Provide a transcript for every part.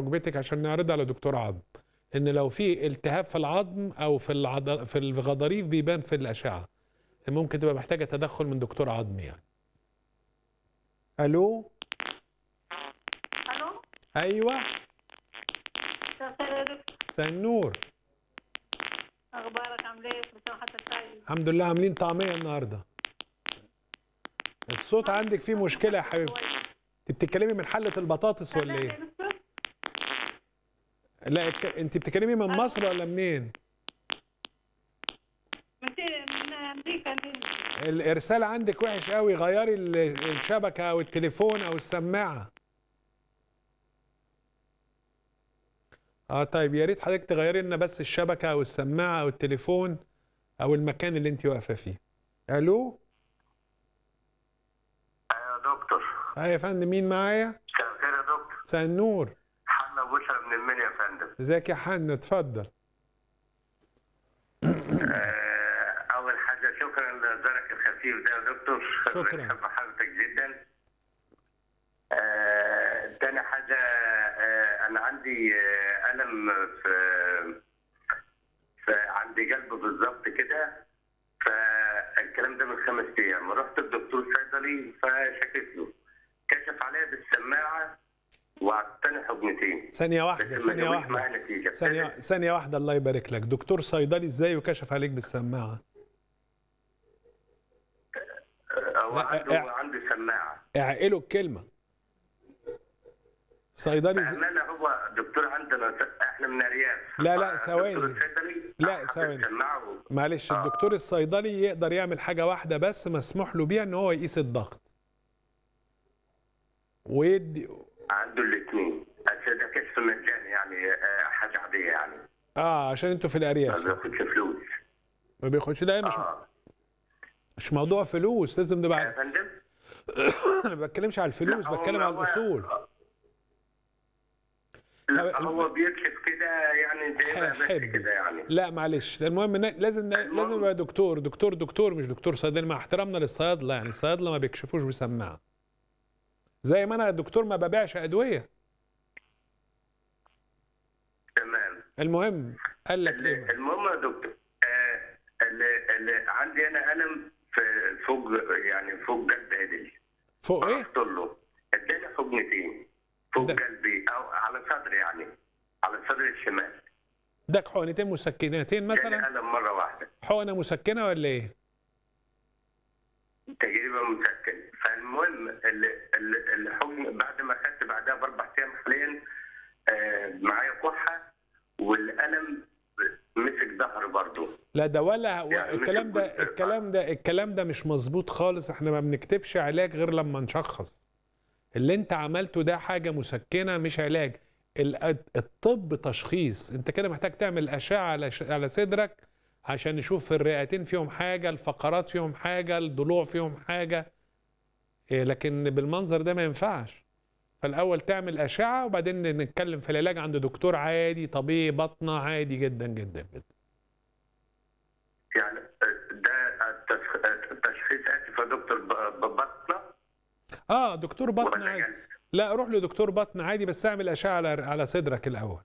ركبتك عشان نعرضها على دكتور عظم ان لو في التهاب في العظم او في العض... في الغضاريف بيبان في الاشعه ممكن تبقى محتاجه تدخل من دكتور عظم يعني الو الو ايوه مساء الخير يا دكتور مساء النور اخبارك عامل ايه كل سنه وحضرتك طيب الحمد لله عاملين طعميه النهارده الصوت عندك فيه مشكله يا حبيبتي انت بتتكلمي من حله البطاطس ولا يا ايه دكتور لا اتك- انت بتتكلمي من مصر ولا منين من من امريكا منين الارسال عندك وحش قوي غيري ال- الشبكه او التليفون او السماعه اه طيب يا ريت حضرتك تغيري لنا بس الشبكه او السماعه او التليفون او المكان اللي انت واقفه فيه الو يا دكتور اه يا فندم مين معايا مساء الخير يا دكتور مساء النور حنا بشرى من المنيا يا فندم ازيك يا حنا اتفضل آه، اول حاجه شكرا لزرك الخفيف ده يا دكتور شكراً. بحب حضرتك جدا آه، تاني حاجه آه، انا عندي آه، الم في في عندي قلب بالظبط كده فالكلام ده من خمس ايام رحت الدكتور صيدلي فشكيت له كشف عليا بالسماعه وعطاني حقنتين ثانيه بس واحده ما ثانيه جابوش واحده معايا نتيجه ثانيه ثانيه واحده الله يبارك لك دكتور صيدلي ازاي وكشف عليك بالسماعه هو لا، عنده اع- عنده سماعه اعقلوا الكلمه صيدلي ز... بامانه هو دكتور عندنا احنا من ارياف لا، لا، فالدكتور ثواني. الصيدلي لا، حط ثواني. السماعه و- معلش آه. الدكتور الصيدلي يقدر يعمل حاجه واحده بس مسموح له بيها ان هو يقيس الضغط ويدي عنده الاثنين بس ده كشف مجاني يعني آه، حاجه عاديه يعني اه عشان انتوا في ما الارياف بياخدش فلوس ما بياخدش ده مش اه مش موضوع فلوس لازم يا نبقى فندم انا ما بتكلمش على الفلوس لا، هو- بتكلم على هو- الاصول لا طب- هو بيكشف كده يعني زي بس حب. كده يعني لا معلش المهم إن لازم لازم يبقى دكتور دكتور دكتور مش دكتور صيدلي مع احترامنا للصيادله يعني الصيادله ما بيكشفوش بسماعه زي ما انا دكتور ما ببيعش ادويه تمام المهم قال لك ال- ايه المهم يا دكتور آه، ال- ال- عندي انا الم في فوق يعني فوق قلب عدل فوق ايه رحت له اداني حقنتين فوق ده- قلبي او على صدري يعني على صدري الشمال اداك حقنتين مسكنتين مثلا جاني الم مره واحده حقنه مسكنه ولا ايه تقريبا مسكن فالمهم ال- ال- الحقن بعد ما خدت بعدها باربع ايام حاليا آه، معايا كحه والالم مسك ظهري برضه لا ده ولا يعني الكلام مش ده الجزء الكلام ده الكلام ده مش مظبوط خالص احنا ما بنكتبش علاج غير لما نشخص اللي انت عملته ده حاجه مسكنه مش علاج ال- الطب تشخيص انت كده محتاج تعمل اشعه على ش- على صدرك عشان نشوف الرئتين فيهم حاجه الفقرات فيهم حاجه الضلوع فيهم حاجه إيه، لكن بالمنظر ده ما ينفعش فالاول تعمل اشعه وبعدين نتكلم في العلاج عند دكتور عادي طبيب بطنه عادي جدا جدا جدا يعني ده التشخ- التشخيص اسف يا دكتور ب- ببطنه اه دكتور بطن ولا عادي يعني لا روح لدكتور بطن عادي بس اعمل اشعه على على صدرك الاول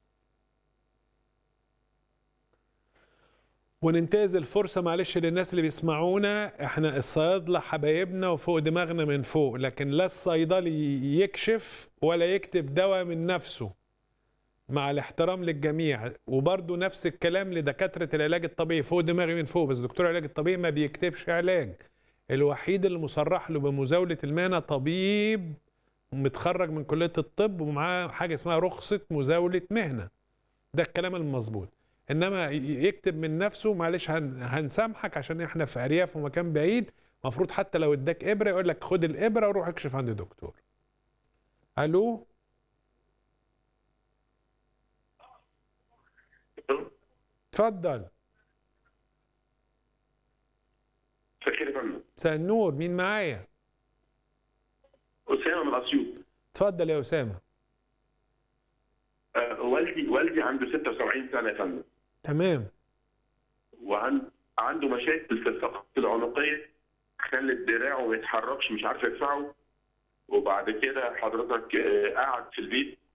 وننتهز الفرصة معلش للناس اللي بيسمعونا احنا الصيادلة حبايبنا وفوق دماغنا من فوق لكن لا الصيدلي يكشف ولا يكتب دواء من نفسه مع الاحترام للجميع وبرضه نفس الكلام لدكاترة العلاج الطبيعي فوق دماغي من فوق بس دكتور العلاج الطبيعي ما بيكتبش علاج الوحيد اللي مصرح له بمزاولة المهنة طبيب متخرج من كلية الطب ومعاه حاجة اسمها رخصة مزاولة مهنة ده الكلام المظبوط انما ي- يكتب من نفسه معلش هن هنسامحك عشان احنا في ارياف ومكان بعيد المفروض حتى لو اداك ابره يقول لك خد الابره وروح اكشف عند دكتور الو اتفضل فكر يا فندم مساء النور مين معايا اسامه من اسيوط اتفضل يا اسامه آه، والدي والدي عنده 76 سنه يا فندم تمام وعنده مشاكل في الفقرات العنقيه خلت دراعه ما يتحركش مش عارف يدفعه وبعد كده حضرتك آه، قعد في البيت